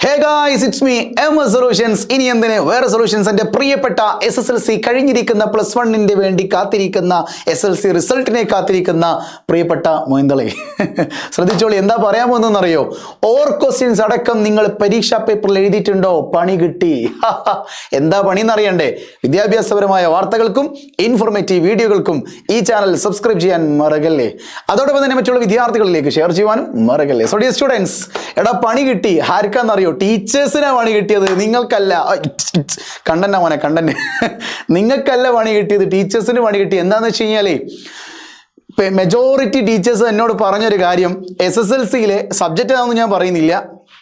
hey guys it's me M solutions ഇനി എന്തിന് വേറെ സൊല്യൂഷൻസ് എൻ്റെ പ്രിയപ്പെട്ട എസ് എസ് എൽ സി കഴിഞ്ഞിരിക്കുന്ന പ്ലസ് വണ്ണിൻ്റെ വേണ്ടി കാത്തിരിക്കുന്ന എസ് എൽ സി റിസൾട്ടിനെ കാത്തിരിക്കുന്ന പ്രിയപ്പെട്ട മൊയ്ന്തളെ ശ്രദ്ധിച്ചോളി എന്താ പറയാൻ പോകുന്നതെന്നറിയോ ഓർ ക്വസ്റ്റ്യൻസ് അടക്കം നിങ്ങൾ പരീക്ഷാ പേപ്പറിൽ എഴുതിയിട്ടുണ്ടോ പണി കിട്ടി എന്താ പണി എന്നറിയണ്ടേ വിദ്യാഭ്യാസപരമായ വാർത്തകൾക്കും ഇൻഫോർമേറ്റീവ് വീഡിയോകൾക്കും ഈ ചാനൽ സബ്സ്ക്രൈബ് ചെയ്യാൻ മറക്കല്ലേ അതോടൊപ്പം തന്നെ മറ്റുള്ള വിദ്യാർത്ഥികളിലേക്ക് ഷെയർ ചെയ്യുവാനും മറക്കല്ലേ സോ ഡിയർ സ്റ്റുഡൻസ് എടാ പണി കിട്ടി ആർക്കാന്നറിയോ ടീച്ചേഴ്സിനാ പണി കിട്ടിയത് നിങ്ങൾക്കല്ല കണ്ടന്ന മോനെ കണ്ടന്റ് നിങ്ങൾക്കല്ല പണി കിട്ടിയത് ടീച്ചേഴ്സിന് പണി കിട്ടി എന്താന്ന് വെച്ച് കഴിഞ്ഞാലേ മെജോറിറ്റി ടീച്ചേഴ്സ് എന്നോട് പറഞ്ഞൊരു കാര്യം എസ് എസ് എൽ സിയിലെ സബ്ജക്റ്റ് ആണെന്ന് ഞാൻ പറയുന്നില്ല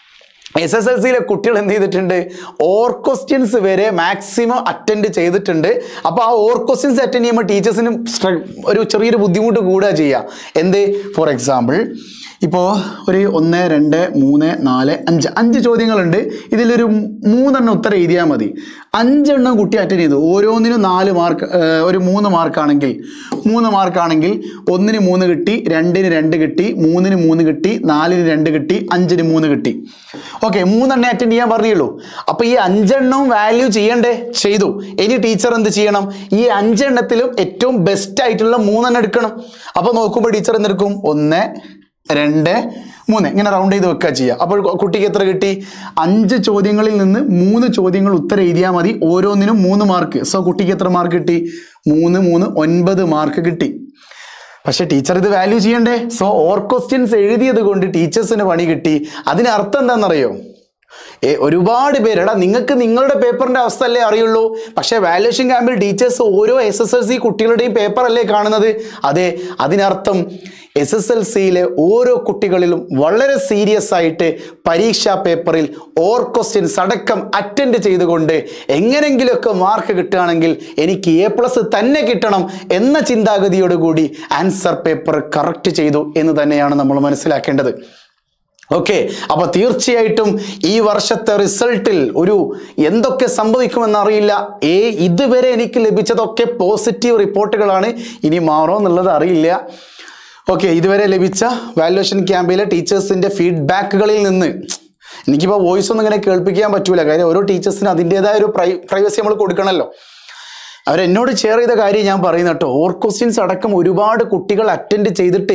എസ് എസ് എൽ സിയിലെ കുട്ടികൾ എന്ത് ചെയ്തിട്ടുണ്ട് ഓർ ക്വസ്റ്റ്യൻസ് വരെ മാക്സിമം അറ്റൻഡ് ചെയ്തിട്ടുണ്ട് അപ്പോൾ ആ ഓർ ക്വസ്റ്റ്യൻസ് അറ്റൻഡ് ചെയ്യുമ്പോൾ ടീച്ചേഴ്സിന് ഒരു ചെറിയൊരു ബുദ്ധിമുട്ട് കൂടുക ചെയ്യുക എന്ത് ഫോർ എക്സാമ്പിൾ ഇപ്പോൾ ഒരു ഒന്ന് രണ്ട് മൂന്ന് നാല് അഞ്ച് അഞ്ച് ചോദ്യങ്ങളുണ്ട് ഇതിലൊരു മൂന്നെണ്ണം ഉത്തരം എഴുതിയാൽ മതി അഞ്ചെണ്ണം കുട്ടി അറ്റൻഡ് ചെയ്തു ഓരോന്നിനും നാല് മാർക്ക് ഒരു മൂന്ന് മാർക്കാണെങ്കിൽ മൂന്ന് മാർക്കാണെങ്കിൽ ഒന്നിന് മൂന്ന് കിട്ടി രണ്ടിന് രണ്ട് കിട്ടി മൂന്നിന് മൂന്ന് കിട്ടി നാലിന് രണ്ട് കിട്ടി അഞ്ചിന് മൂന്ന് കിട്ടി ഓക്കെ മൂന്നെണ്ണം അറ്റൻഡ് ചെയ്യാൻ പറഞ്ഞുള്ളൂ അപ്പോൾ ഈ അഞ്ചെണ്ണവും വാല്യൂ ചെയ്യണ്ടേ ചെയ്തു ഇനി ടീച്ചർ എന്ത് ചെയ്യണം ഈ അഞ്ചെണ്ണത്തിലും ഏറ്റവും ബെസ്റ്റ് ആയിട്ടുള്ള മൂന്നെണ്ണം എടുക്കണം അപ്പോൾ നോക്കുമ്പോൾ ടീച്ചർ എന്തെടുക്കും ഒന്ന് രണ്ട് മൂന്ന് ഇങ്ങനെ റൗണ്ട് ചെയ്ത് വെക്കുക ചെയ്യുക അപ്പോൾ കുട്ടിക്ക് എത്ര കിട്ടി അഞ്ച് ചോദ്യങ്ങളിൽ നിന്ന് മൂന്ന് ചോദ്യങ്ങൾ ഉത്തരം എഴുതിയാൽ മതി ഓരോന്നിനും മൂന്ന് മാർക്ക് സോ കുട്ടിക്ക് എത്ര മാർക്ക് കിട്ടി മൂന്ന് മൂന്ന് ഒൻപത് മാർക്ക് കിട്ടി പക്ഷെ ടീച്ചർ ഇത് വാല്യൂ ചെയ്യണ്ടേ സോ ഓർ ക്വസ്റ്റ്യൻസ് എഴുതിയത് കൊണ്ട് ടീച്ചേഴ്സിന് പണി കിട്ടി അതിന് അർത്ഥം എന്താണെന്നറിയോ ഏ ഒരുപാട് പേര് എടാ നിങ്ങൾക്ക് നിങ്ങളുടെ പേപ്പറിന്റെ അവസ്ഥ അല്ലേ അറിയുള്ളൂ പക്ഷേ വാല്യുവേഷൻ ക്യാമ്പിൽ ടീച്ചേഴ്സ് ഓരോ എസ് എസ് എൽ സി കുട്ടികളുടെയും പേപ്പർ അല്ലേ കാണുന്നത് അതെ അതിനർത്ഥം എസ് എസ് എൽ സിയിലെ ഓരോ കുട്ടികളിലും വളരെ സീരിയസ് ആയിട്ട് പരീക്ഷാ പേപ്പറിൽ ഓർ ക്വസ്റ്റ്യൻസ് അടക്കം അറ്റൻഡ് ചെയ്തുകൊണ്ട് എങ്ങനെങ്കിലുമൊക്കെ മാർക്ക് കിട്ടുകയാണെങ്കിൽ എനിക്ക് എ പ്ലസ് തന്നെ കിട്ടണം എന്ന ചിന്താഗതിയോടുകൂടി ആൻസർ പേപ്പർ കറക്റ്റ് ചെയ്തു എന്ന് തന്നെയാണ് നമ്മൾ മനസ്സിലാക്കേണ്ടത് ഓക്കെ അപ്പൊ തീർച്ചയായിട്ടും ഈ വർഷത്തെ റിസൾട്ടിൽ ഒരു എന്തൊക്കെ സംഭവിക്കുമെന്ന് അറിയില്ല ഏ ഇതുവരെ എനിക്ക് ലഭിച്ചതൊക്കെ പോസിറ്റീവ് റിപ്പോർട്ടുകളാണ് ഇനി മാറോ എന്നുള്ളത് അറിയില്ല ഓക്കെ ഇതുവരെ ലഭിച്ച വാല്യുവേഷൻ ക്യാമ്പിലെ ടീച്ചേഴ്സിന്റെ ഫീഡ്ബാക്കുകളിൽ നിന്ന് എനിക്കിപ്പോൾ വോയിസ് ഒന്നും ഇങ്ങനെ കേൾപ്പിക്കാൻ പറ്റൂല കാര്യം ഓരോ ടീച്ചേഴ്സിന് അതിൻ്റെതായ ഒരു പ്രൈ പ്രൈവസി നമ്മൾ കൊടുക്കണമല്ലോ അവരെന്നോട് ഷെയർ ചെയ്ത കാര്യം ഞാൻ പറയുന്ന കേട്ടോ ഓർ ക്വസ്റ്റ്യൻസ് അടക്കം ഒരുപാട് കുട്ടികൾ അറ്റൻഡ് ചെയ്തിട്ടേ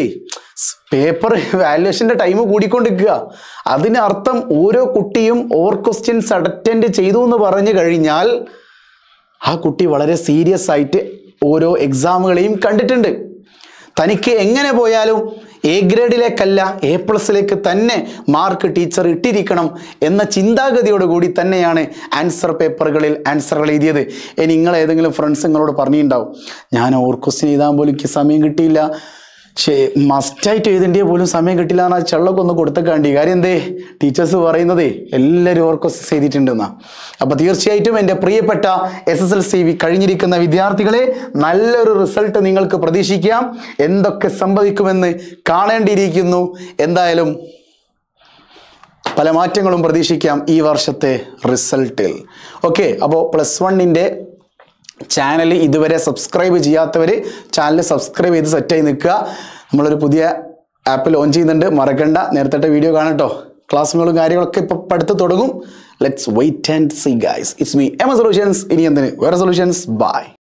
പേപ്പർ വാല്യുവേഷൻ്റെ ടൈം കൂടിക്കൊണ്ടിരിക്കുക അതിനർത്ഥം ഓരോ കുട്ടിയും ഓർ ക്വസ്റ്റ്യൻസ് അറ്റൻഡ് ചെയ്തു എന്ന് പറഞ്ഞു കഴിഞ്ഞാൽ ആ കുട്ടി വളരെ സീരിയസ് ആയിട്ട് ഓരോ എക്സാമുകളെയും കണ്ടിട്ടുണ്ട് തനിക്ക് എങ്ങനെ പോയാലും എ ഗ്രേഡിലേക്കല്ല എ പ്ലസിലേക്ക് തന്നെ മാർക്ക് ടീച്ചർ ഇട്ടിരിക്കണം എന്ന ചിന്താഗതിയോട് കൂടി തന്നെയാണ് ആൻസർ പേപ്പറുകളിൽ ആൻസറുകൾ എഴുതിയത് ഇനി നിങ്ങൾ ഏതെങ്കിലും ഫ്രണ്ട്സ് നിങ്ങളോട് പറഞ്ഞിട്ടുണ്ടാവും ഞാൻ ഓർ ക്വസ്റ്റ്യൻ എഴുതാൻ പോലും എനിക്ക് സമയം കിട്ടിയില്ല പക്ഷേ മസ്റ്റായിട്ട് എഴുതേണ്ടിയ പോലും സമയം കിട്ടില്ല എന്നാൽ ചെള്ളൊക്കെ ഒന്ന് കൊടുത്തേക്കാണ്ടി കാര്യം എന്തേ ടീച്ചേഴ്സ് പറയുന്നതേ എല്ലാവരും ഓർ ക്വസ്റ്റ്യൻസ് എഴുതിയിട്ടുണ്ടെന്നാ അപ്പോൾ തീർച്ചയായിട്ടും എൻ്റെ പ്രിയപ്പെട്ട എസ് എസ് എൽ സി കഴിഞ്ഞിരിക്കുന്ന വിദ്യാർത്ഥികളെ നല്ലൊരു റിസൾട്ട് നിങ്ങൾക്ക് പ്രതീക്ഷിക്കാം എന്തൊക്കെ സംഭവിക്കുമെന്ന് കാണേണ്ടിയിരിക്കുന്നു എന്തായാലും പല മാറ്റങ്ങളും പ്രതീക്ഷിക്കാം ഈ വർഷത്തെ റിസൾട്ടിൽ ഓക്കെ അപ്പോൾ പ്ലസ് വണ്ണിൻ്റെ ചാനൽ ഇതുവരെ സബ്സ്ക്രൈബ് ചെയ്യാത്തവർ ചാനൽ സബ്സ്ക്രൈബ് ചെയ്ത് സെറ്റായി നിൽക്കുക നമ്മളൊരു പുതിയ ആപ്പ് ലോഞ്ച് ചെയ്യുന്നുണ്ട് മറക്കണ്ട നേരത്തെ വീഡിയോ കാണട്ടോ ക്ലാസ്സുകളും കാര്യങ്ങളൊക്കെ ഇപ്പോൾ പഠിത്തം തുടങ്ങും let's wait and see guys it's me M solutions ഇനി എന്തിന് വേറെ സൊല്യൂഷൻസ് ബൈ